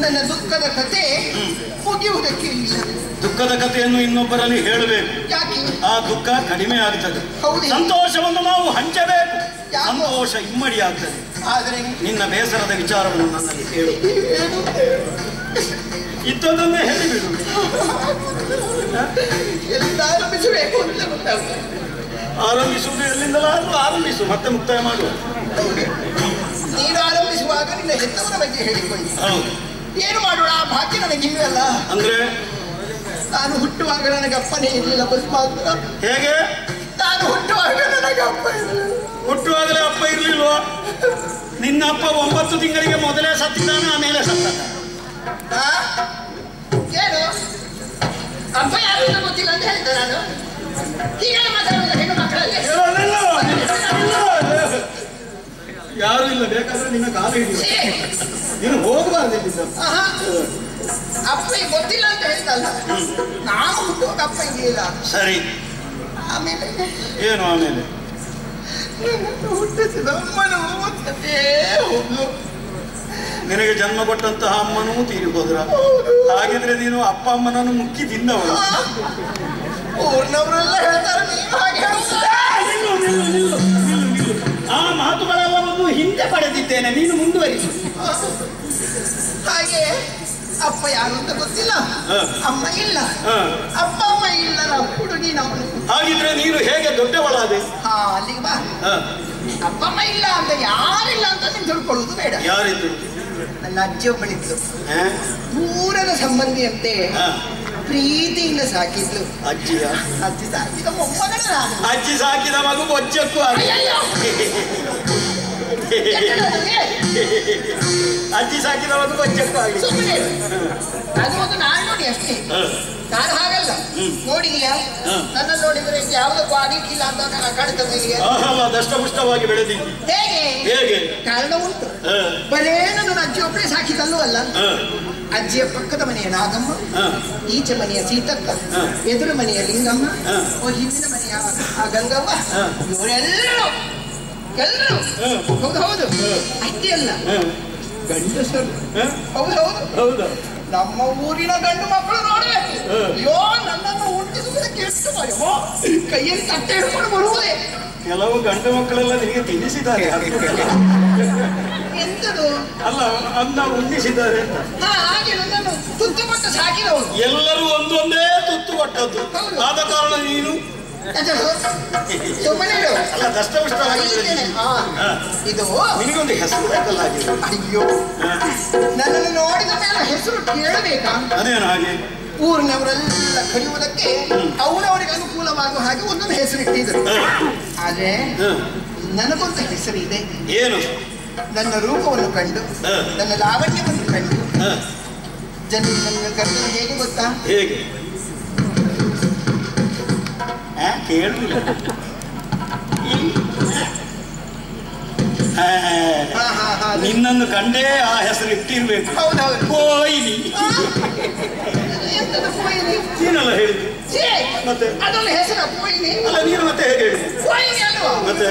ನನ್ನ ದುಃಖದ ಕತೆ ಮುಗಿಯುವುದಕ್ಕೆ ಇಲ್ಲ ದುಃಖದ ಕಥೆಯನ್ನು ಇನ್ನೊಬ್ಬರಲ್ಲಿ ಹೇಳಬೇಕು ಯಾಕೆ ಆ ದುಃಖ ಕಡಿಮೆ ಆಗ್ತದೆ ಹೌದೇ? ಸಂತೋಷವನ್ನು ನಾವು ಹಂಚಬೇಕು ಯಾಕೋ? ಸಂತೋಷ ಇಮ್ಮಡಿ ಆಗ್ತದೆ ಆದರೆ ನಿನ್ನ ಬೇಸರದ ವಿಚಾರವನ್ನು ನನ್ನಲ್ಲಿ ಹೇಳು ಏನು ಇದ್ದದನ್ನೇ ಹೇಳಿಬಿಡು ಎಲ್ಲಿಂದ ಆರಂಭಿಸಬೇಕು ಅಂತ ಗೊತ್ತಾಗ್ತದೆ ಆರಂಭಿಸುವುದು ಎಲ್ಲಿಂದಲಾದ್ರೂ ಆರಂಭಿಸು ಮತ್ತೆ ಮುಕ್ತಾಯ ಮಾಡುವ ನೀನು ಆರಂಭಿಸುವಾಗ ನಿನ್ನ ಹೆತ್ತವರ ಬಗ್ಗೆ ಹೇಳಿಕೊಳ್ಳಿ ಹೌದು ಏನು ಮಾಡೋಣ ಆ ಭಾಗ್ಯ ನನಗಿಲ್ಲ ಅಲ್ಲ ಅಂದ್ರೆ ನಾನು ಹುಟ್ಟುವಾಗ ನನಗೆ ಅಪ್ಪನೇ ಇರಲಿಲ್ಲ ಬಸ್ ಮಾತ್ರ ಹೇಗೆ ನಾನು ಹುಟ್ಟುವಾಗ ನನಗೆ ಅಪ್ಪ ಇರಲಿಲ್ಲ ಹುಟ್ಟುವಾಗಲೇ ಅಪ್ಪ ಇರ್ಲಿಲ್ವಾ ನಿನ್ನ ಅಪ್ಪ ಒಂಬತ್ತು ತಿಂಗಳಿಗೆ ಮೊದಲೇ ಸತ್ತಿದ್ದಾನೆ ಆಮೇಲೆ ಸತ್ತ ಆ? ಏನು ಅಪ್ಪ ಯಾರು ಅಂತ ಗೊತ್ತಿಲ್ಲ ಅಂತ ಹೇಳಿದ್ದೆ ನಾನು ಹೀಗೆಲ್ಲ ಮಾತಾಡೋದು ಹೆಣ್ಣು ಮಕ್ಕಳಲ್ಲಿ ಯಾರು ಇಲ್ಲ ಬೇಕಾದ್ರೆ ನಿನ್ನ ಕಾಲು ಹಿಡಿಯುವ ಛೀ! ನೀನು ಹೋಗಬಾರ್ದು ಇಲ್ಲಿಂದ ಆಹಾ. ಅಪ್ಪ ಈಗ ಗೊತ್ತಿಲ್ಲ ಅಂತ ಹೇಳಿದಲ್ಲ ನಾನು ಹುಟ್ಟುವಾಗ ಅಪ್ಪ ಇರಲಿಲ್ಲ ಸರಿ ಆಮೇಲೆ ಏನು ಆಮೇಲೆ ನನ್ನನ್ನು ಹುಟ್ಟಿಸಿದ ಅಮ್ಮನು ಮತ್ತೆ ಹೋದ್ಲು ನಿನಗೆ ಜನ್ಮ ಕೊಟ್ಟಂತಹ ಅಮ್ಮನೂ ತೀರಿ ಹೋದ್ರ ಹಾಗಿದ್ರೆ ನೀನು ಅಪ್ಪ ಅಮ್ಮನನ್ನು ಮುಕ್ಕಿ ತಿಂದವಳು ಊರ್ನವರೆಲ್ಲ ಹೇಳ್ತಾರೆ ನೀವು ಹಾಗೆ ಹೇಳುವುದಾ? ನಿಲ್ಲು, ನಿಲ್ಲು, ನಿಲ್ಲು, ನಿಲ್ಲು, ನಿಲ್ಲು. ಆ ಮಾತುಗಳೆಲ್ಲವನ್ನು ಹಿಂದೆ ಪಡೆದಿದ್ದೇನೆ ನೀನು ಮುಂದುವರಿಸು ಹಾಗೆ ಅಪ್ಪ ಯಾರು ಅಂತ ಗೊತ್ತಿಲ್ಲ ಹ. ಅಮ್ಮ ಇಲ್ಲ ಹ. ಅಪ್ಪ ಅಮ್ಮ ಇಲ್ಲ ಹುಡುಗಿ ನಮ್ಮನು ಹಾಗಿದ್ರೆ ನೀನು ಹೇಗೆ ದೊಡ್ಡವಳಾದೆ ಹಾ ಅಲ್ಲಿಗೆ ಬಾ ಹ, ಅಪ್ಪ ಅಮ್ಮ ಇಲ್ಲ ಅಂತ ಯಾರಿಲ್ಲ ಅಂತ ನೀನು ತಿಳ್ಕೊಳ್ಳುವುದು ಬೇಡ ಯಾರಿದ್ರು ನನ್ನ ಅಜ್ಜಿ ಒಬ್ಬಳಿದ್ಲು ಹ? ದೂರದ ಸಂಬಂಧಿಯಂತೆ ಹ, ಪ್ರೀತಿಯಿಂದ ಸಾಕಿದ್ಲು ಅಜ್ಜಿಯ ಅಜ್ಜಿ ಸಾಕಿದ ಮೊಮ್ಮಗಳ ನಾನು ಅಜ್ಜಿ ಸಾಕಿದ ಮಗು ಬೊಚ್ಚಕ್ಕೂ ಆಗಿ ಅಯ್ಯಯ್ಯೋ! ಕೆಟ್ಟದಾಗಿದೆ. ಅಜ್ಜಿ ಸಾಕಿದ ಮಗು ಬೊಚ್ಚಕ್ಕೂ ಆಗಿ ಸುಮ್ಮನೆ ಇರು. ಅದು ಒಂದು ನಾನು ನೋಡಿ ಅಷ್ಟೇ ಹ, ನಾನು ಹಾಗಲ್ಲ ನೋಡಿದ್ಯಾ ಹ್ಮ್. ನನ್ನ ನೋಡಿದ್ರೆ ಯಾವುದಕ್ಕೂ ಆಗಿಕ್ಕಿಲ್ಲ ಅಂತ ನಾನು ಕಾಣ್ತದೆ ನಿನಗೆ ಆಹಲ್ಲ ದಷ್ಟಪುಷ್ಟವಾಗಿ ಬೆಳೆದಿದ್ದಿ ಹೇಗೆ ಹೇಗೆ ಕಾರಣ ಉಂಟು ಹ, ಬರೇ ನನ್ನ ಅಜ್ಜಿ ಒಬ್ಬಳೇ ಸಾಕಿದಲ್ಲೂ ಅಲ್ಲ ಹ, ಅಜ್ಜಿಯ ಪಕ್ಕದ ಮನೆಯ ನಾಗಮ್ಮ ಹ, ಈಚೆ ಮನೆಯ ಸೀತಕ್ಕ ಹ. ಎದುರು ಮನೆಯ ಲಿಂಗಮ್ಮ ಹ. ಓ ಹಿಂದಿನ ಮನೆಯ ಆ ಗಂಗವ್ವ ಹ. ಇವರೆಲ್ಲರೂ ಎಲ್ಲರೂ ಹ. ಹೌದು ಹೌದು ಅಷ್ಟೇ ಅಲ್ಲ ಹ, ಗಂಡಸರು ಹ, ಹೌದು ಹೌದು ಹೌದಾ ನಮ್ಮ ಊರಿನ ಗಂಡು ಮಕ್ಕಳು ನೋಡಬೇಕು ಹ. ಅಯ್ಯೋ ನನ್ನನ್ನು ಹುಟ್ಟಿಸುವುದಕ್ಕೆ ಎಷ್ಟು ಭಯವೋ ಕೈಯಲ್ಲಿ ತಟ್ಟೆ ಹಿಡ್ಕೊಂಡು ಬರುವುದೇ ಕೆಲವು ಗಂಡು ಮಕ್ಕಳೆಲ್ಲ ನಿನಗೆ ತಿನ್ನಿಸಿದ್ದಾರೆ ಎಂತದು ಅಲ್ಲ ಅನ್ನ ಉಣ್ಣಿಸಿದ್ದಾರೆ ಅಂತ ಹಾ ಹಾಗೆ ನನ್ನನ್ನು ತುತ್ತು ಕೊಟ್ಟು ಸಾಕಿದವರು ಎಲ್ಲರೂ ಒಂದೊಂದೇ ತುತ್ತು ಕೊಟ್ಟದ್ದು ಹೌದು. ಆದ ಕಾರಣ ನೀನು ಸುಮ್ಮನೆ ಇರು. ಅಲ್ಲ ದಷ್ಟಪುಷ್ಟವಾಗಿ ಇದ್ದೇನೆ. ಬೆಳೆದಿದ್ದಿ. ಹಾ. ಹ. ಇದು ನಿನಗೊಂದು ಹೆಸರು ಬೇಕಲ್ಲ ಹಾಗೆ ಅಯ್ಯೋ ಹ. ನನ್ನನ್ನು ನೋಡಿದ ಮೇಲೆ ಹೆಸರು ಕೇಳಬೇಕಾ ಅದೇನು ಹಾಗೆ ಊರಿನವರೆಲ್ಲ ಕರೆಯುವುದಕ್ಕೆ ಅವರವರಿಗೆ ಅನುಕೂಲವಾಗುವ ಹಾಗೆ ಒಂದೊಂದು ಹೆಸರು ಇಟ್ಟಿದ್ರು ಹ. ಆದ್ರೆ ಹ. ನನಗೊಂದು ಹೆಸರು ಇದೆ ಏನು ನನ್ನ ರೂಪವನ್ನು ಕಂಡು ಹ. ನನ್ನ ಲಾವಣ್ಯವನ್ನು ಕಂಡು ಹ. ಜನರು ನನ್ನ ಕರೆದು ಹೇಗೆ ಗೊತ್ತಾ ಹೇಗೆ ಆ, ಕೇಳುದಿಲ್ಲ ಇಲ್ಲಿ. ಆ, ಹಾ ಹಾ ಹಾ ನಿನ್ನನ್ನು ಕಂಡೇ ಆ ಹೆಸರು ಇಟ್ಟಿರ್ಬೇಕು ಹೌದೌದು ಕೋಯಿಲಿ ಎಂತದು ಕೊಯ್ಲಿ ನೀನಲ್ಲ ಹೇಳಿದ್ದು ಛೀ! ಮತ್ತೆ? ಅದೊಂದು ಹೆಸರು ಕೊಯ್ಲಿ ಅಲ್ಲ ನೀನು ಮತ್ತೆ ಹೇಗೆ ಹೇಳಿದ್ದು ಕೊಯ್ಲಿ ಅಲ್ವಾ ಮತ್ತೆ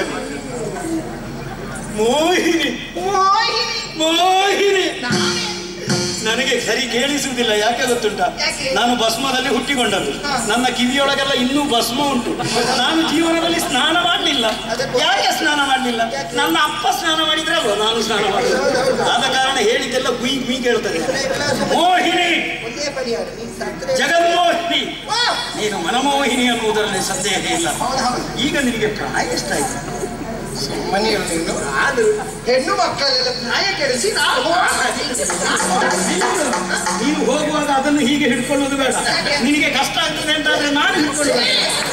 ಮೋಹಿನಿ ಮೋಹಿನಿ ಮೋಹಿನಿ ನಾನೇ ನನಗೆ ಸರಿ ಕೇಳಿಸುವುದಿಲ್ಲ ಯಾಕೆ ಗೊತ್ತುಂಟ ಯಾಕೆ? ನಾನು ಭಸ್ಮದಲ್ಲಿ ಹುಟ್ಟಿಕೊಂಡದ್ದು ಹಾ. ನನ್ನ ಕಿವಿಯೊಳಗೆಲ್ಲ ಇನ್ನೂ ಭಸ್ಮ ಉಂಟು ನಾನು ಜೀವನದಲ್ಲಿ ಸ್ನಾನ ಮಾಡಲಿಲ್ಲ ಅದಕ್ಕೆ- ಯಾಕೆ ಸ್ನಾನ ಮಾಡಲಿಲ್ಲ ಯಾಕೆ? ನನ್ನ ಅಪ್ಪ ಸ್ನಾನ ಮಾಡಿದ್ರೆ ಅಲ್ವಾ ನಾನು ಸ್ನಾನ ಮಾಡಿಲ್ಲ ಆದ ಕಾರಣ ಹೇಳಿದ್ದೆಲ್ಲ ಗುಯ್ ಗುಯ್ ಕೇಳ್ತದೆ ಮೋಹಿನಿ ಒಂದೇ ಪರಿಹಾರ ನೀನ್ ಸತ್ರೆ ಜಗನ್ಮೋಹಿನಿ ವಾ! ನೀನು ಮನಮೋಹಿನಿ ಅನ್ನುವುದರಲ್ಲಿ ಸಂದೇಹ ಇಲ್ಲ ಹೌದು ಹೌದು ಈಗ ನಿನಗೆ ಪ್ರಾಯ ಎಷ್ಟಾಯ್ತು ಮನೆಯವರು ನೀನು ಆದ್ರು ಹೆಣ್ಣು ಮಕ್ಕಳೆಲ್ಲ ಪ್ರಾಯ ಕೆಡಿಸಿ ನಾವು ನೀನು ಹೋಗುವಾಗ ಅದನ್ನು ಹೀಗೆ ಹಿಡ್ಕೊಳ್ಳೋದು ಬೇಡ ನಿನಗೆ ಕಷ್ಟ ಆಗ್ತದೆ ಅಂತಾದ್ರೆ ನಾನು ಹಿಡ್ಕೊಳ್ಳುವೆ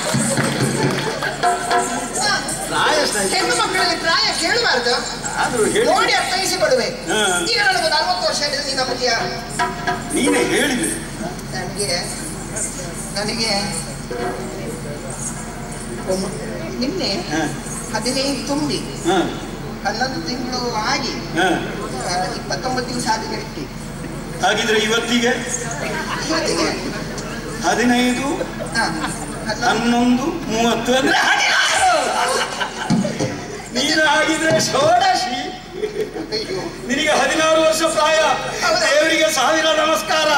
ಪ್ರಾಯ ಎಷ್ಟಾಯ್ತು ಹೆಣ್ಣು ಮಕ್ಕಳಲ್ಲಿ ಪ್ರಾಯ ಕೇಳಬಾರ್ದು ಆದ್ರೂ ಹೇಳಿ ನೋಡಿ ಅರ್ಥೈಸಿ ಕೊಡುವೆ ಹಾ. ಈಗ ನನಗೊಂದು ಅರವತ್ತು ವರ್ಷ ಇದೆ ನಿನ್ನ ಮಧ್ಯ ನೀನೇ ಹೇಳಿದೆ ನನಗೆ ನನಗೆ ಒಮ್ಮೆ ನಿನ್ನೆ ಹ, ಹದಿನೈದು ತುಂಬಿ ಹ, ಹನ್ನೊಂದು ತಿಂಗಳು ಆಗಿ ಹ. ಆ, ಇಪ್ಪತ್ತೊಂಬತ್ತು ದಿವಸ ಆದ ಗಟ್ಟಿ ಹಾಗಿದ್ರೆ ಇವತ್ತಿಗೆ ಇವತ್ತಿಗೆ ಹದಿನೈದು ಹಾ, ಹನ್ನೊಂದು ಹನ್ನೊಂದು ಮೂವತ್ತು ಅಂದ್ರೆ ಹದಿನಾರು ನೀನು ಹಾಗಿದ್ರೆ ಷೋಡಶಿ ಅಯ್ಯೋ ನಿನಗೆ ಹದಿನಾರು ವರ್ಷ ಪ್ರಾಯ ದೇವರಿಗೆ ಸಾವಿರ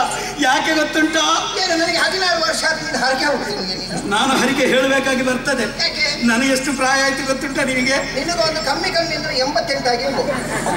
ಯಾಕೆ ಗೊತ್ತುಂಟಾ ಏನು ನನಗೆ ಹದಿನಾರು ವರ್ಷ ಆದ್ಮೇಲೆ ಹರಕೆ ಹೋಗ್ತೀನಿ ನೀನು ನಾನು ಹರಿಕೆ ಹೇಳಬೇಕಾಗಿ ಬರ್ತದೆ ಯಾಕೆ ನನಗೆ ಎಷ್ಟು ಪ್ರಾಯ ಆಯ್ತು ಗೊತ್ತುಂಟಾ ನಿನಗೆ ನಿನಗೊಂದು ಕಮ್ಮಿ ಕಮ್ಮಿ ಅಂದ್ರೆ ಎಂಬತ್ತೆಂಟಾಗಿರ್ಬೋದು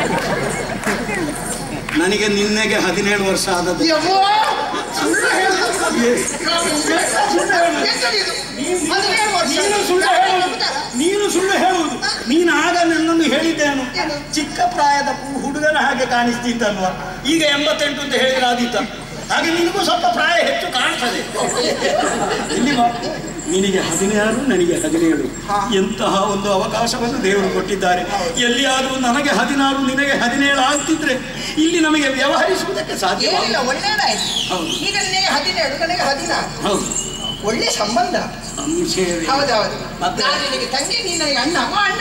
ನನಗೆ ನಿನ್ನೆಗೆ ಹದಿನೇಳು ವರ್ಷ ಆದದ್ದು ಯವ್ವೋ! ಸುಳ್ಳು ಹೇಳುದು. ಸುಳ್ಳು ಹೇಳುದು. ಎಂತದು ಇದು? ಹದಿನೇಳು ವರ್ಷ. ನೀನು ಸುಳ್ಳು ಯಾರು ಹೇಳುವುದು ನಂಬುತ್ತಾರಾ? ನೀನು ಸುಳ್ಳು ಹೇಳುವುದು ನೀನು ಆಗ ನನ್ನನ್ನು ಹೇಳಿದ್ದೇನು ಏನು? ಚಿಕ್ಕ ಪ್ರಾಯದ ಹು- ಹುಡುಗನ ಹಾಗೆ ಕಾಣಿಸ್ತಿತ್ತಲ್ವಾ ಈಗ ಎಂಬತ್ತೆಂಟು ಅಂತ ಹೇಳಿದ್ರೆ ಆದೀತ ಹಾಗೆ ನಿನಗೂ ಸ್ವಲ್ಪ ಪ್ರಾಯ ಹೆಚ್ಚು ಕಾಣ್ತದೆ ಇಲ್ಲಿ ಬಾ. ನಿನಗೆ ಹದಿನಾರು ನನಗೆ ಹದಿನೇಳು ಹಾ. ಎಂತಹ ಒಂದು ಅವಕಾಶವನ್ನು ದೇವರು ಕೊಟ್ಟಿದ್ದಾರೆ ಎಲ್ಲಿಯಾದರೂ ನನಗೆ ಹದಿನಾರು ನಿನಗೆ ಹದಿನೇಳು ಆಗ್ತಿದ್ರೆ ಇಲ್ಲಿ ನಮಗೆ ವ್ಯವಹರಿಸುವುದಕ್ಕೆ ಸಾಧ್ಯ ಏನಿಲ್ಲ ಒಳ್ಳೇದಾಯ್ತು ಹೌದು. ಈಗ ನಿನಗೆ ಹದಿನೇಳು ನನಗೆ ಹದಿನಾರು ಹೌದು ಒಳ್ಳೆ ಸಂಬಂಧ ಸಂಶಯವೇ ಇಲ್ಲ. ಹೌದೌದು ಮತ್ತೆ? ನಾನು ನಿನಗೆ ತಂಗಿ ನೀನು ನನಗೆ ಅಣ್ಣ ಅಮ್ಮ ಅಣ್ಣ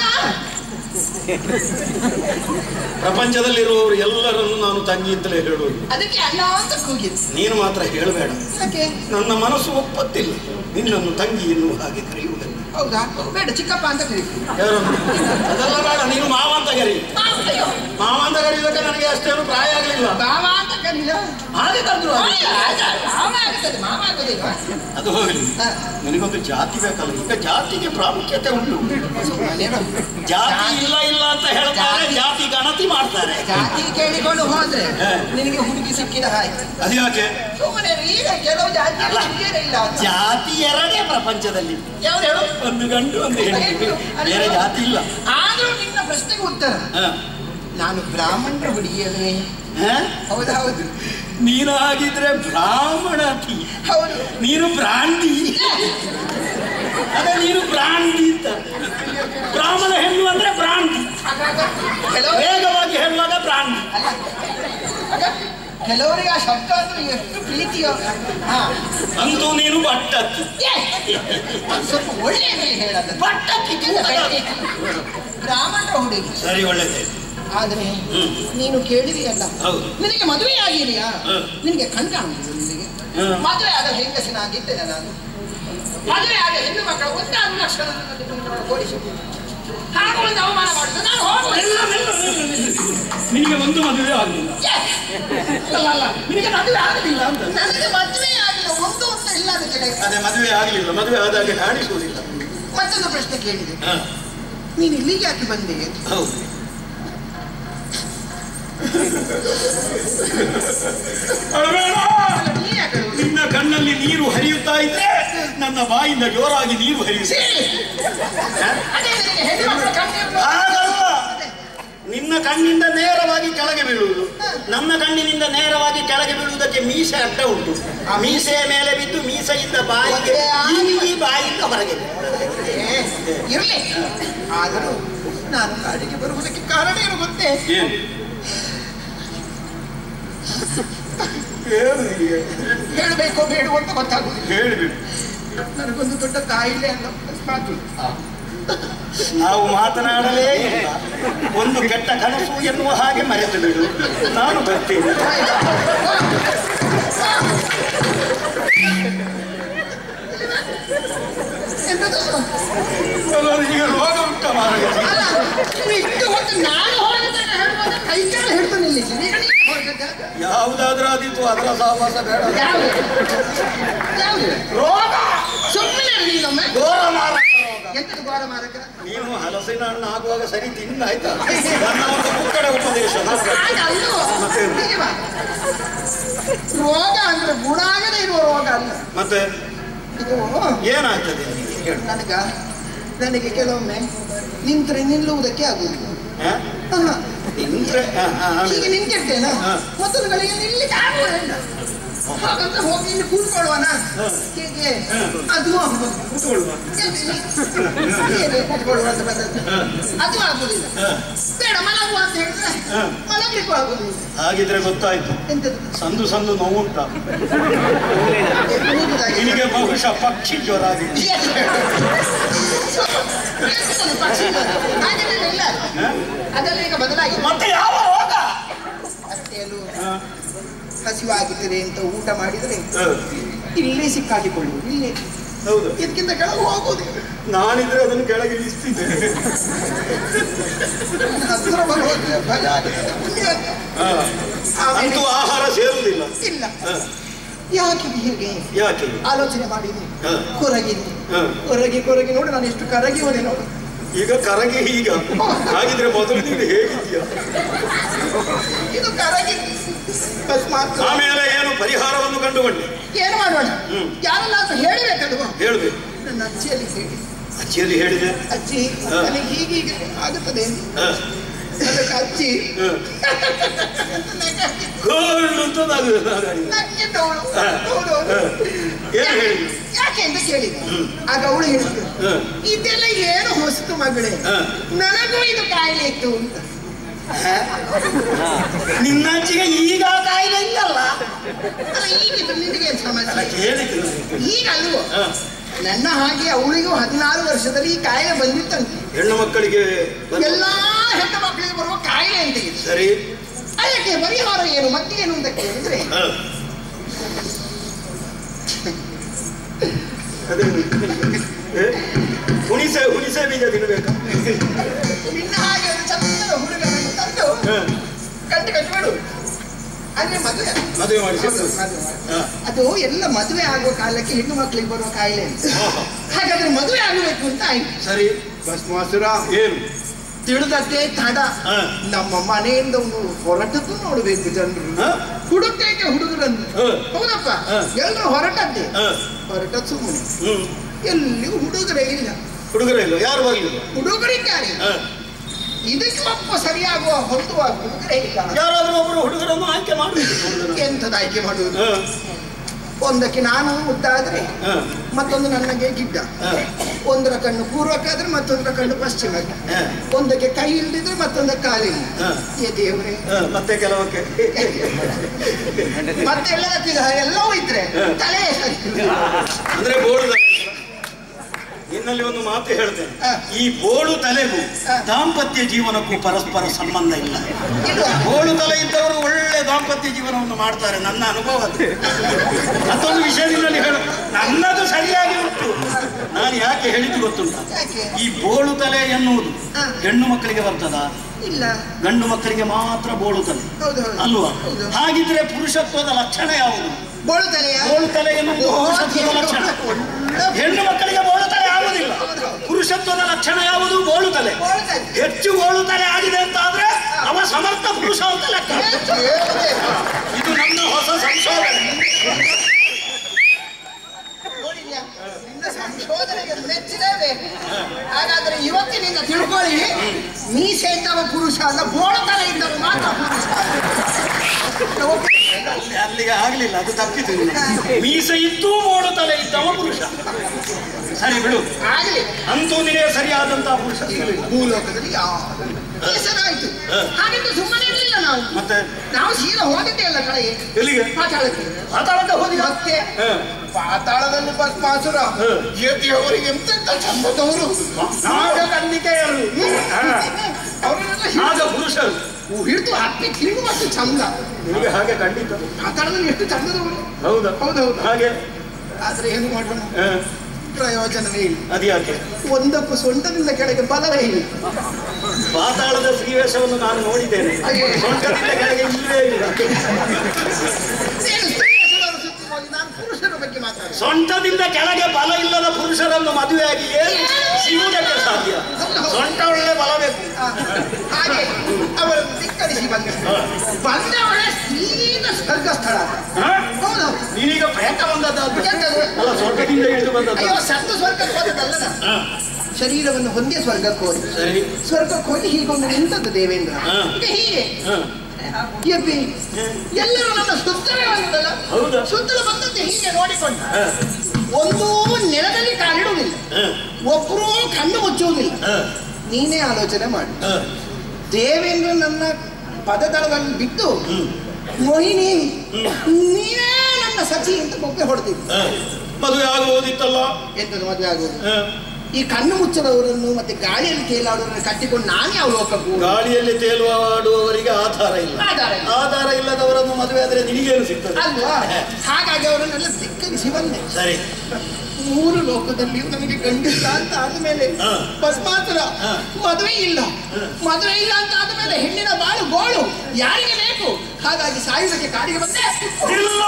ಪ್ರಪಂಚದಲ್ಲಿರುವವರು ಎಲ್ಲರನ್ನು ನಾನು ತಂಗಿ ಅಂತಲೇ ಹೇಳುವುದು ಅದಕ್ಕೆ ಅಣ್ಣ ಅಂತ ಕೂಗಿದ್ದು ನೀನು ಮಾತ್ರ ಹೇಳಬೇಡ ಯಾಕೆ ನನ್ನ ಮನಸ್ಸು ಒಪ್ಪತ್ತಿಲ್ಲ ನಿನ್ನನ್ನು ತಂಗಿ ಎನ್ನುವ ಹಾಗೆ ಕರೆಯುವುದನ್ನು ಹೌದಾ ಬೇಡ ಚಿಕ್ಕಪ್ಪ ಅಂತ ಕರೀ ಯಾರನ್ನು ಅದೆಲ್ಲ ಬೇಡ ನೀನು ಮಾವ ಅಂತ ಕರಿ ಅಯ್ಯೋ ಮಾವ ಅಂತ ಕರೆಯುವುದಕ್ಕೆ ನನಗೆ ಅಷ್ಟೇನು ಪ್ರಾಯ ಆಗಲಿಲ್ಲ ಮಾವ ಅಂತ ಕರೀಲ ಹಾಗೆ ಕರೆದ್ರು ಮಾವ ಆಗುತ್ತದೆ ಮಾವ ಆಗುದಿಲ್ವಾ ಅದು ಹೋಗಲಿ ಹ. ನಿನಗೊಂದು ಜಾತಿ ಬೇಕಲ್ಲ ಈಗ ಜಾತಿಗೆ ಪ್ರಾಮುಖ್ಯತೆ ಉಂಟು ಸುಮ್ಮನಿರು. ಜಾತಿ ಇಲ್ಲ ಇಲ್ಲ ಅಂತ ಹೇಳ್ತಾರೆ ಜಾತಿ ಗಣತಿ ಮಾಡ್ತಾರೆ ಜಾತಿ ಕೇಳಿಕೊಂಡು ಹೋದ್ರೆ ಹ. ನಿನಗೆ ಹುಡುಗಿ ಸಿಕ್ಕಿದ ಹಾಗೆ ಅದ್ಯಾಕೆ ಸುಮ್ಮನೆ ಈಗ ಕೆಲವು ಜಾತಿ ಅಲ್ಲ. ಹುಡುಗಿಯರೇ ಇಲ್ಲ ಅಂತ. ಜಾತಿ ಎರಡೇ ಪ್ರಪಂಚದಲ್ಲಿ ಯಾವ್ದು ಹೇಳು ಒಂದು ಗಂಡು ಒಂದು ಹೆಣ್ಣು ಬೇರೆ ಜಾತಿ ಇಲ್ಲ ಆದ್ರೂ ನಿನ್ನ ಪ್ರಶ್ನೆಗೆ ಉತ್ತರ ಹ. ನಾನು ಬ್ರಾಹ್ಮಣರ ಹುಡುಗಿಯಲ್ವೇ ಹ? ಹೌದು ಹೌದು ನೀನು ಹಾಗಿದ್ರೆ ಬ್ರಾಹ್ಮಣತಿ ಹೌದು ನೀನು ಬ್ರಾಂಡಿ ಅದೇ ನೀನು ಬ್ರಾಂಡಿ ಅಂತ ಬ್ರಾಹ್ಮಣ ಹೆಣ್ಣು ಅಂದ್ರೆ ಬ್ರಾಂಡಿ ಕೆಲವು ವೇಗವಾಗಿ ಹೇಳುವಾಗ ಬ್ರಾಂಡಿ ಅಲ್ಲ ಆಗ ಕೆಲವರಿಗೆ ಆ ಶಬ್ದ ಅಂದ್ರೆ ಎಷ್ಟು ಪ್ರೀತಿಯೋ ಹಾ ಅಂತೂ ನೀನು ಬಟ್ಟತ್ತಿ ಏ, ಒಂದ್ ಸ್ವಲ್ಪ ಒಳ್ಳೆಯದಲ್ಲಿ ಹೇಳದ ಬಟ್ಟತ್ತಿ ಬ್ರಾಹ್ಮಣರ ಹುಡುಗಿ ಸರಿ ಒಳ್ಳೆದೇ ಆದ್ರೆ ಹ್ಮ್. ನೀನು ಕೇಳಿದೆಯಲ್ಲ ಹೌದು. ನಿನಗೆ ಮದುವೆ ಆಗಿದೆಯಾ ಹ್ಮ್. ನಿನಗೆ ಕಣ್ ಕಾಣುವುದು ನಿನಗೆ ಹ್ಮ್. ಮದುವೆ ಆದ ಹೆಂಗಸಿನಾಗಿದ್ದೇನೆ ನಾನು ಮದುವೆ ಆದ ಹೆಣ್ಣು ಮಕ್ಕಳು ಒಂದಾರು ಲಕ್ಷಣ ಓಡಿಸಿ ಹಾಗೂ ಒಂದು ಅವಮಾನ ಮಾಡುದು ನಾನು ಹೋಗುವುದಿಲ್ಲ. ನಿನಗೆ ಒಂದು ಮದುವೆ ಆಗಲಿಲ್ಲ ಏ, ಅಲ್ಲ ಅಲ್ಲ ನಿನಗೆ ಮದುವೆ ಆಗಲಿಲ್ಲ ಅಂತ ನನಗೆ ಮದುವೆ ಆಗಿಲ್ಲ ಒಂದು ಅಂತ ಇಲ್ಲ ಅದಕ್ಕೆ ಅದೇ ಮದುವೆ ಆಗಲಿಲ್ಲ ಮದುವೆ ಆದಾಗೆ ಕಾಣಿಸುವುದಿಲ್ಲ ಮತ್ತೊಂದು ಪ್ರಶ್ನೆ ಕೇಳಿದೆ ಹ, ನೀನು ಇಲ್ಲಿಗೆ ಯಾಕೆ ಬಂದೆ ಹೌದು ಅಳಬೇಡ. ನೀ ಯಾಕೆ ಬಂದೆ? ನಿನ್ನ ಕಣ್ಣಲ್ಲಿ ನೀರು ಹರಿಯುತ್ತಾ ಇದ್ರೆ ನನ್ನ ಬಾಯಿಂದ ಜೋರಾಗಿ ನೀರು ಹರಿಯುತ್ತೆ ಅದೇ ನಿನಗೆ ಹೆಣ್ಣು ಮಕ್ಕಳು ಕಣ್ಣಿಗೆ ಹಾಗಲ್ಲ ನಿನ್ನ ಕಣ್ಣಿಂದ ನೇರವಾಗಿ ಕೆಳಗೆ ಬೀಳುವುದು ನನ್ನ ಕಣ್ಣಿನಿಂದ ನೇರವಾಗಿ ಕೆಳಗೆ ಬೀಳುವುದಕ್ಕೆ ಮೀಸೆ ಅಡ್ಡ ಉಂಟು ಆ ಮೀಸೆಯ ಮೇಲೆ ಬಿದ್ದು ಮೀಸೆಯಿಂದ ಬಾಯಿಗೆ ಈ ಬಾಯಿಂದ ಹೊರಗೆ ಏ, ಇರ್ಲಿ ಆದರೂ ನಾನು ಕಾಡಿಗೆ ಬರುವುದಕ್ಕೆ ಕಾರಣ ಏನು ಗೊತ್ತೇ ಏನು ಹೇಳು ಹೀಗೆ. ಹೇಳಬೇಕೋ ಬೇಡವೋ ಅಂತ ಗೊತ್ತಾಗುದಿಲ್ಲ ಹೇಳಿಬಿಡು ನನಗೊಂದು ದೊಡ್ಡ ಕಾಯಿಲೆ ಅಲ್ಲ ಅಕಸ್ಮಾತ್ ನಾವು ಮಾತನಾಡಲೇ ಇಲ್ಲ ಒಂದು ಕೆಟ್ಟ ಕನಸು ಎನ್ನುವ ಹಾಗೆ ಮರೆತು ಬಿಡು ನಾನು ಬರ್ತೀನಿ ಎಂತದು? ಅವರಿಗೆ ರೋಗ ಉಂಟ ಮಾರಾಯ. ಅಲ್ಲ, ನೀವು ಇಷ್ಟು ಹೊತ್ತು ನಾನು ಹೋಗದನ್ನ ಹೇಳುವಾಗ ಕೈ ಕಾಲು ಹಿಡ್ದು ನಿಲ್ಲಿಸಿ ಈಗ ನೀವು ಹೋಗದ? ಯಾವುದಾದ್ರೂ ಆದೀತು ಅದರ ಸಹವಾಸ ಬೇಡ ಯಾವುದು? ಯಾವುದು? ರೋಗ ಸುಮ್ಮನೆ ಇರು ನೀನೊಮ್ಮೆ. ಘೋರ ಮಾರಕ ರೋಗ ಎಂತದು ಘೋರ ಮಾರಕ? ನೀನು ಹಲಸಿನ ಹಣ್ಣು ಆಗುವಾಗ ಸರಿ ತಿಂದಾಯ್ತಾ ನನ್ನ ಒಂದು ಮುಕ್ಕಡೆ ಉಪದೇಶ ಹಾಗಲ್ಲೋ. ಮತ್ತೇನು? ಹೀಗೆ ಬಾ. ರೋಗ ಅಂದ್ರೆ ಗುಣ ಆಗದೆ ಇರುವ ರೋಗ ಅಲ್ಲ ಮತ್ತೆ ಇದು ಏನಾಗ್ತದೆ ನಿನಗೆ? ಹೇಳು ನನಗ ನನಗೆ ಕೆಲವೊಮ್ಮೆ ನಿಂತ್ರೆ ನಿಲ್ಲುವುದಕ್ಕೆ ಆಗುದಿಲ್ಲ ಹ? ಆಹಾ. ನಿಂತ್ರೆ ಹ, ಹ, ಆಮೇಲೆ? ಹೀಗೆ ನಿಂತಿರ್ತೇನ ಹಾ. ಮತ್ತೊಂದು ಗಳಿಗೆ ನಿಲ್ಲಿಕ್ಕೆ ಆಗುವುದಿಲ್ಲ ಹಾಗಂತ ಹೋಗಿ ಇಲ್ಲಿ ಕೂತ್ಕೊಳ್ಳುವನ ಹಾ. ಹೀಗೆ ಹಾ. ಅದು ಆಗುವುದು. ಕೂತ್ಕೊಳ್ಳುವ. ಎಲ್ಲಿ? ಹೀಗೆ ಕೂತ್ಕೊಳ್ಳುವ ಅಂತ ಬಂದದ್ದು. ಹಾ. ಅದು ಆಗುದಿಲ್ಲ ಹ. ಬೇಡ ಮಲಗುವ ಅಂತ ಹೇಳಿದ್ರೆ ಹಾ. ಮಲಗಲಿಕ್ಕೂ ಆಗುದಿಲ್ಲ ಹಾಗಿದ್ರೆ ಗೊತ್ತಾಯ್ತು ಎಂತದು ಸಂದು ಸಂದು ನೋವುಂಟ ಎನ್ನುವುದಾಗಿ. ನಿನಗೆ ಬಹುಶಃ ಪಕ್ಷಿ ಜ್ವರ ಆಗಿದೆ ಎಂತದು ಪಕ್ಷಿ ಜ್ವರ? ಹಾಗೆಲ್ಲ ಇಲ್ಲ ಹ? ಅದೆಲ್ಲ ಈಗ ಬದಲಾಗಿದೆ ಮತ್ತೆ ಯಾವ ರೋಗ ಅತ್ತೆಯಲು ಹ. ಹಸಿವಾಗುತ್ತದೆ ಅಂತ ಊಟ ಮಾಡಿದರೆ ಹ. ಇಲ್ಲೇ ಸಿಕ್ಕಾಕಿಕೊಳ್ಳುವುದು ಇಲ್ಲೇ ಹೌದು ಇದಕ್ಕಿಂತ ಕೆಳಗೆ ಹೋಗುವುದಿಲ್ಲ ನಾನಿದ್ರೆ ಅದನ್ನು ಕೆಳಗೆ ಇಳಿಸ್ತಿದ್ದೆ ಹತ್ತಿರ ಬರುವಾಗ ಭಯ ಆಗುತ್ತೆ. ಹ. ಅಂತೂ ಆಹಾರ ಸೇರುವುದಿಲ್ಲ ಇಲ್ಲ ಹ, ಯಾಕೆ ಹೀಗೆ ಯಾಕೆ ಆಲೋಚನೆ ಮಾಡಿದೆ ಹ. ಕೊರಗಿದೆ ಹ. ಕೊರಗಿ ಕೊರಗಿ ನೋಡಿ ನಾನು ಎಷ್ಟು ಕರಗಿ ಹೋದೆ ನೋಡು ಈಗ ಕರಗಿ ಈಗ ಹಾಗಿದ್ರೆ ಮೊದಲು ನೀನು ಹೇಗಿದ್ಯಾ ಇದು ಕರಗಿ ಅಕಸ್ಮಾತ್ ಆಮೇಲೆ ಏನು ಪರಿಹಾರವನ್ನು ಕಂಡುಕೊಂಡೆ ಏನು ಮಾಡೋಣ ಹ್ಮ್. ಯಾರನ್ನಾದ್ರೂ ಹೇಳಬೇಕಲ್ವಾ ಹೇಳ್ಬೇಕು ನನ್ನ ಅಜ್ಜಿಯಲ್ಲಿ ಹೇಳಿ ಅಜ್ಜಿಯಲ್ಲಿ ಹೇಳಿದೆ ಅಜ್ಜಿ ಹ. ನನಗೆ ಹೀಗೆ ಹೀಗೆ ಆಗುತ್ತದೆ ಅಂತ. ಹ, ಅದಕ್ಕೆ ಅಜ್ಜಿ ಹ. ಗೋಳು ಅಂತ ನಗು ನಗಾಡಿ. ನಕ್ಕಿದ್ದವಳು. ಹ. ಹೌದು, ಹೌದು. ಹ. ಏನು ಹೇಳಿ ಯಾಕೆ ಅಂತ ಕೇಳಿದೆ ಆಗ ಅವಳು ಹೇಳಿದ್ರು ಹ. ಇದೆಲ್ಲ ಏನು ಹೊಸ್ತು ಮಗಳೇ ಹ. ನನಗೂ ಇದು ಕಾಯಿಲೆ ಇತ್ತು ಅಂತ ನಿನ್ನ ಅಜ್ಜಿಗೆ ಈಗ ಕಾಯಿಲೆ ಇಲ್ಲಲ್ಲ ಅಲ್ಲ ಈಗಿದ್ದು ನಿನಗೆ ಏನ್ ಅಲ್ಲ ಸಮಸ್ಯೆ ಕೇಳಿದ್ರು ಈಗ ಅಲ್ವೋ ಹ. ನನ್ನ ಹಾಗೆ ಅವಳಿಗೂ ಹದಿನಾರು ವರ್ಷದಲ್ಲಿ ಈ ಕಾಯಿಲೆ ಬಂದಿತ್ತಂತೆ ಹೆಣ್ಣು ಮಕ್ಕಳಿಗೆ ಬಂದ- ಎಲ್ಲಾ ಹೆಣ್ಣು ಮಕ್ಕಳಿಗೆ ಬರುವ ಕಾಯಿಲೆ ಅಂತ ಇದೆ ಸರಿ ಅದಕ್ಕೆ ಪರಿಹಾರ ಏನು ಮತ್ತೆ ಏನು ಅಂತ ಕೇಳಿದ್ರೆ ಹ. ಅದೇ ಏ? ಹುಣಿಸೆ ಹುಣಿಸೆ ಬೀಜ ತಿನ್ನಬೇಕಾ ನಿನ್ನ ಹಾಗೆ ಒಂದು ಚಂದದ ಹುಡುಗನನ್ನು ತಂದು ಹ. ಕಟ್ಟಿ ಕಟ್ಟಿಬಿಡು ಅಂದ್ರೆ ಮದುವೆ ಮದುವೆ ಮಾಡಿಸಿ ಹೌದು, ಮದುವೆ ಮಾಡಿ. ಹ. ಅದು ಎಲ್ಲ ಮದುವೆ ಆಗುವ ಕಾಲಕ್ಕೆ ಹೆಣ್ಣು ಮಕ್ಕಳಿಗೆ ಬರುವ ಕಾಯಿಲೆ ಅಂತ ಆಹಾ. ಹಾಗಾದ್ರೆ ಮದುವೆ ಆಗಬೇಕು ಅಂತ ಆಯ್ತು ಸರಿ ಭಸ್ಮಾಸುರ ಏನು ತಿಳಿದದ್ದೇ ತಡ ಹ. ನಮ್ಮ ಮನೆಯಿಂದ ಒಂದು ಹೊರಟದ್ದು ನೋಡ್ಬೇಕು ಜನರು ಹ? ಹುಡುಕೇಕೆ ಹುಡುಗರನ್ನು ಹ. ಹೌದಪ್ಪ ಹ. ಎಲ್ಲರೂ ಹೊರಟದ್ದೇ ಹ. ಹೊರಟದ್ ಸುಮ್ಮನೆ ಹ್ಮ್ ಎಲ್ಲಿಯೂ ಹುಡುಗರೇ ಇಲ್ಲ ಹುಡುಗರೇ ಇಲ್ಲ ಯಾರು ಬರಲಿಲ್ಲ ಹುಡುಗರಿದ್ದಾರೆ ಹ. ಇದಕ್ಕೆ ಒಬ್ಬ ಸರಿಯಾಗುವ ಹೊಂದುವ ಹುಡುಗರೇ ಇಲ್ಲ ಯಾರಾದ್ರೂ ಒಬ್ರು ಹುಡುಗರನ್ನು ಆಯ್ಕೆ ಮಾಡಬೇಕು ಎಂತದ ಆಯ್ಕೆ ಮಾಡುವುದು ಹ. ಒಂದಕ್ಕೆ ನಾನು ಮುದ್ದಾದ್ರೆ ಹ. ಮತ್ತೊಂದು ನನಗೆ ಗಿಡ್ಡ ಹ. ಒಂದರ ಕಣ್ಣು ಪೂರ್ವಕ್ಕಾದ್ರೆ ಮತ್ತೊಂದರ ಕಣ್ಣು ಪಶ್ಚಿಮಕ್ಕೆ ಹ. ಒಂದಕ್ಕೆ ಕೈ ಇಲ್ದಿದ್ರೆ ಮತ್ತೊಂದಕ್ಕೆ ಕಾಲಿಲ್ಲ ಹ. ಏ ದೇವ್ರೆ ಹ. ಮತ್ತೆ ಕೆಲವಕ್ಕೆ ಮತ್ತೆ ಎಲ್ಲದಕ್ಕೂ ಎಲ್ಲವೂ ಇದ್ರೆ ಹ. ತಲೆ ಸರಿ ಅಂದ್ರೆ ಬೋಳು ತಲೆ ಅಂತಲ್ಲ? ನಿನ್ನಲ್ಲಿ ಒಂದು ಮಾತು ಹೇಳ್ತೇನೆ ಹ. ಈ ಬೋಳು ತಲೆಗೂ ಹ. ದಾಂಪತ್ಯ ಜೀವನಕ್ಕೂ ಪರಸ್ಪರ ಸಂಬಂಧ ಇಲ್ಲ ಇಲ್ವಾ? ಬೋಳು ತಲೆ ಇದ್ದವರು ಒಳ್ಳೆ ದಾಂಪತ್ಯ ಜೀವನವನ್ನು ಮಾಡ್ತಾರೆ ನನ್ನ ಅನುಭವ ಅದು. ಮತ್ತೊಂದು ವಿಷಯ ನಿನ್ನಲ್ಲಿ ಹೇಳು ನನ್ನದು ಸರಿಯಾಗಿ ಉಂಟು ನಾನು ಯಾಕೆ ಹೇಳಿದ್ದು ಗೊತ್ತುಂಟ ಯಾಕೆ ಈ ಬೋಳು ತಲೆ ಎನ್ನುವುದು ಹ. ಹೆಣ್ಣು ಮಕ್ಕಳಿಗೆ ಬರ್ತದ ಇಲ್ಲ ಗಂಡು ಮಕ್ಕಳಿಗೆ ಮಾತ್ರ ಬೋಳು ತಲೆ ಹೌದು ಹೌದು ಅಲ್ವಾ ಹೌದು. ಹಾಗಿದ್ರೆ ಪುರುಷತ್ವದ ಲಕ್ಷಣ ಯಾವುದು ಬೋಳು ತಲೆಯ ಬೋಳು ತಲೆ ಎನ್ನುವುದು ಪುರುಷತ್ವದ ಲಕ್ಷಣ ಹೆಣ್ಣು ಮಕ್ಕಳಿಗೆ ಬೋಳು ತಲೆ ಆಗುದಿಲ್ಲ ಪುರುಷತ್ವದ ಲಕ್ಷಣ ಯಾವುದು ಬೋಳು ತಲೆ ಬೋಳು ತಲೆ. ಹೆಚ್ಚು ಬೋಳು ತಲೆ ಆಗಿದೆ ಅಂತ ಆದ್ರೆ ಅವ ಸಮರ್ಥ ಪುರುಷ ಅಂತ ಲೆಕ್ಕ ದೇವ್ರೆ. ಇದು ನನ್ನ ಹೊಸ ಸಂಶೋಧನೆ ನೋಡಿದ್ಯಾ? ನಿನ್ನ ಸಂಶೋಧನೆಗೆ ಮೆಚ್ಚಿದ್ದೇವೆ ಹಾಗಾದ್ರೆ ಇವತ್ತಿನಿಂದ ತಿಳ್ಕೊಳ್ಳಿ ಮೀಸೆ ಇದ್ದವ ಪುರುಷ ಅಲ್ಲ ಬೋಳತನ ಇದ್ದವ ಮಾತ್ರ ಪುರುಷ ಒಪ್ಪಿಗೆ. ಅಲ್ಲಿ ಅಲ್ಲಿಗೆ ಆಗ್ಲಿಲ್ಲ ಅದು ತಪ್ಪಿತು ಇನ್ನು. ಮೀಸೆ ಇದ್ದೂ ಬೋಳು ತಲೆ ಇದ್ದವ ಪುರುಷ ಸರಿ ಬಿಡು ಆಗ್ಲಿ ಅಂತೂ ನಿನಗೆ ಸರಿಯಾದಂತಹ ಪುರುಷ ಸಿಗಲಿಲ್ಲ ಭೂಲೋಕದಲ್ಲಿ ಯಾರು ಹೆಸರಾಯ್ತು ಹ. ಹಾಗಿದ್ದು ಸುಮ್ಮನೆ ಇರಲಿಲ್ಲ ನಾವು ಮತ್ತೆ ನಾವು ಸೀದಾ ಹೋಗಿದ್ದೆ ಅಲ್ಲ ಕಡೆಗೆ ಎಲ್ಲಿಗೆ ಪಾತಾಳಕ್ಕೆ ಮಾತಾಡಕ್ಕೆ ಹೋಗಿ ಮತ್ತೆ ಹ. ಪಾತಾಳದಲ್ಲಿ ಭಸ್ಮಾಸುರ ಹ. ಯತಿಯವರಿಗೆ ಎಂತೆಂತ ಚಂದದವರು ನಾಗ ಕನ್ನಿಕೆಯರು ಅವರೆಲ್ಲ ಆಗ ಪುರುಷರು ಹಿಡಿದು ಹತ್ತಿ ತಿರುಗುವಷ್ಟು ಚಂದ ನಿಮಗೆ ಹಾಗೆ ಖಂಡಿತ ಪಾತಾಳದಲ್ಲಿ ಎಷ್ಟು ಚಂದದವರು ಹೌದಾ ಹೌದೌದು ಹಾಗೆ ಆದ್ರೆ ಏನು ಮಾಡೋಣ ಹ. ಪ್ರಯೋಜನವೇ ಇಲ್ಲ ಅದ್ಯಾಕೆ ಒಂದಕ್ಕೂ ಸೊಂಟದಿಂದ ಕೆಳಗೆ ಬಲವೇ ಇಲ್ಲ ಪಾತಾಳದ ಶ್ರೀವೇಶವನ್ನು ನಾನು ನೋಡಿದ್ದೇನೆ ಅಯ್ಯೋ. ಸೊಂಟದಿಂದ ಕೆಳಗೆ ಇಲ್ಲವೇ ಇಲ್ಲ ಏನು ಸ್ತ್ರೀಯಸರನ್ನು ಸುತ್ತಿ ಹೋಗಿ ನಾನು ಪುರುಷರ ಬಗ್ಗೆ ಮಾತಾಡ ಸೊಂಟದಿಂದ ಕೆಳಗೆ ಬಲ ಇಲ್ಲದ ಪುರುಷರನ್ನು ಮದುವೆಯಾಗಿ ಏನು ಸಿಗುವುದಕ್ಕೆ ಸಾಧ್ಯ ಸೊಂಟ ಒಳ್ಳೆ ಬಲ ಬೇಕು ಹಾಗೆ ಅವರನ್ನು ಧಿಕ್ಕರಿಸಿ ಬಂದ ಬಂದವರೇ ಸೀದಾ ಸ್ವರ್ಗ ಸ್ಥಳ ಹ? ಹೌದು ನೀನೀಗ ಪ್ರೇತ ಬಂದದ್ದು ಎಂತದು? ಅಲ್ಲ ಸ್ವರ್ಗದಿಂದ ಇಳಿದು ಬಂದದ್ದು ಅಯ್ಯೋ ಸತ್ತು ಸ್ವರ್ಗಕ್ಕೆ ಹೋದದ್ದಲ್ಲ ಹ. ಶರೀರವನ್ನು ಹೊಂದೇ ಸ್ವರ್ಗಕ್ಕೆ ಹೋದ ಸರಿ ಸ್ವರ್ಗಕ್ಕೆ ಹೋಗಿ ಹೀಗೊಂದು ನಿಂತದ್ದು ದೇವೇಂದ್ರ ಹಾ. ಈಗ ಹೀಗೆ ಹ. ಎಬ್ಬಿ ಎಲ್ಲರೂ ನನ್ನ ಸುತ್ತಲೇ ಬಂದದಲ್ಲ ಹೌದಾ? ಸುತ್ತಲೂ ಬಂದದ್ದು ಹೀಗೆ ನೋಡಿಕೊಂಡು ಹ. ಒಂದೂ ನೆಲದಲ್ಲಿ ಕಾಲಿಡುವುದಿಲ್ಲ ಹ. ಒಬ್ಬರೂ ಕಣ್ಣು ಮುಚ್ಚುವುದಿಲ್ಲ ಹ. ನೀನೇ ಆಲೋಚನೆ ಮಾಡಿ ಹ. ದೇವೇಂದ್ರ ನನ್ನ ಪದದಳದಲ್ಲಿ ಬಿಟ್ಟು ಹ್ಮ್. ಮೋಹಿನಿ ನೀನೇ ನನ್ನ ಸಚಿ ಅಂತ ಬೊಬ್ಬೆ ಹೊಡೆದಿದ್ದು ಹ. ಮದುವೆ ಆಗುವುದಿತ್ತಲ್ಲ ಎಂತದು ಮದುವೆ ಆಗುವುದು ಹ. ಈ ಕಣ್ಣು ಮುಚ್ಚದವರನ್ನು ಮತ್ತೆ ಗಾಳಿಯಲ್ಲಿ ತೇಲಾಡುವವರನ್ನು ಕಟ್ಟಿಕೊಂಡು ನಾನೇ ಯಾವ ಲೋಕಕ್ಕೂ ಗಾಳಿಯಲ್ಲಿ ತೇಲುವಾಡುವವರಿಗೆ ಆಧಾರ ಇಲ್ಲ ಆಧಾರ ಇಲ್ಲ. ಆಧಾರ ಇಲ್ಲದವರನ್ನು ಮದುವೆ ಆದ್ರೆ ನಿನಗೇನು ಸಿಗ್ತದೆ ಅಲ್ವಾ ಹಾಗಾಗಿ ಅವರನ್ನೆಲ್ಲ ಧಿಕ್ಕರಿಸಿ ಬಂದೆ ಸರಿ ಮೂರು ಲೋಕದಲ್ಲಿಯೂ ನನಗೆ ಗಂಡಿಲ್ಲ ಅಂತ ಆದ್ಮೇಲೆ ಹಾ. ಭಸ್ಮಾಸುರ ಹಾ. ಮದುವೆ ಇಲ್ಲ ಮದುವೆ ಇಲ್ಲ ಅಂತ ಆದ್ಮೇಲೆ ಹೆಣ್ಣಿನ ಬಾಳು ಗೋಳು ಯಾರಿಗೆ ಬೇಕು ಹಾಗಾಗಿ ಸಾಯುವುದಕ್ಕೆ ಕಾಡಿಗೆ ಬಂದೆ ಇಲ್ಲ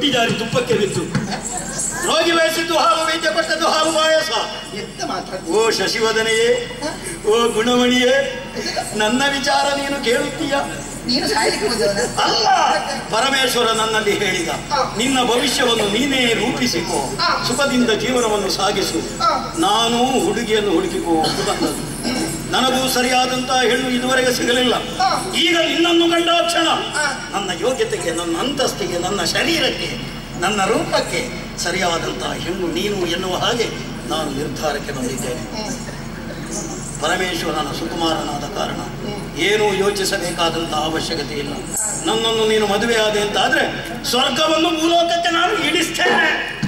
ರೊಟ್ಟಿ ಜಾರಿ ತುಪ್ಪಕ್ಕೆ ಬಿತ್ತು ರೋಗಿ ಬಯಸಿದ್ದು ಹಾಲು ವೈದ್ಯ ಕೊಟ್ಟದ್ದು ಹಾಲು ಪಾಯಸ ಎಂತ ಮಾತಾಡ ಓ ಶಶಿವದನೆಯೇ ಓ ಗುಣಮಣಿಯೇ ನನ್ನ ವಿಚಾರ ನೀನು ಕೇಳುತ್ತೀಯ ನೀನು ಸಾಯ್ಲಿಕ್ಕೆ ಬಂದವನ ಅಲ್ಲ ಪರಮೇಶ್ವರ ನನ್ನಲ್ಲಿ ಹೇಳಿದ ನಿನ್ನ ಭವಿಷ್ಯವನ್ನು ನೀನೇ ರೂಪಿಸಿಕೋ ಸುಖದಿಂದ ಜೀವನವನ್ನು ಸಾಗಿಸು ನಾನು ಹುಡುಗಿಯನ್ನು ಹುಡುಕಿಕೋ ಅಂತ ಬಂದದ್ದು ನನಗೂ ಸರಿಯಾದಂತಹ ಹೆಣ್ಣು ಇದುವರೆಗೆ ಸಿಗಲಿಲ್ಲ ಈಗ ನಿನ್ನನ್ನು ಕಂಡ ಕ್ಷಣ ನನ್ನ ಯೋಗ್ಯತೆಗೆ ನನ್ನ ಅಂತಸ್ತಿಗೆ ನನ್ನ ಶರೀರಕ್ಕೆ ನನ್ನ ರೂಪಕ್ಕೆ ಸರಿಯಾದಂತಹ ಹೆಣ್ಣು ನೀನು ಎನ್ನುವ ಹಾಗೆ ನಾನು ನಿರ್ಧಾರಕ್ಕೆ ಬಂದಿದ್ದೇನೆ ಪರಮೇಶ್ವರನ ಸುಕುಮಾರನಾದ ಕಾರಣ ಏನೂ ಯೋಚಿಸಬೇಕಾದಂತಹ ಅವಶ್ಯಕತೆ ಇಲ್ಲ ನನ್ನನ್ನು ನೀನು ಮದುವೆಯಾದೆ ಅಂತಾದ್ರೆ ಸ್ವರ್ಗವನ್ನು ಭೂಲೋಕಕ್ಕೆ ನಾನು ಇಡಿಸ್ತೇನೆ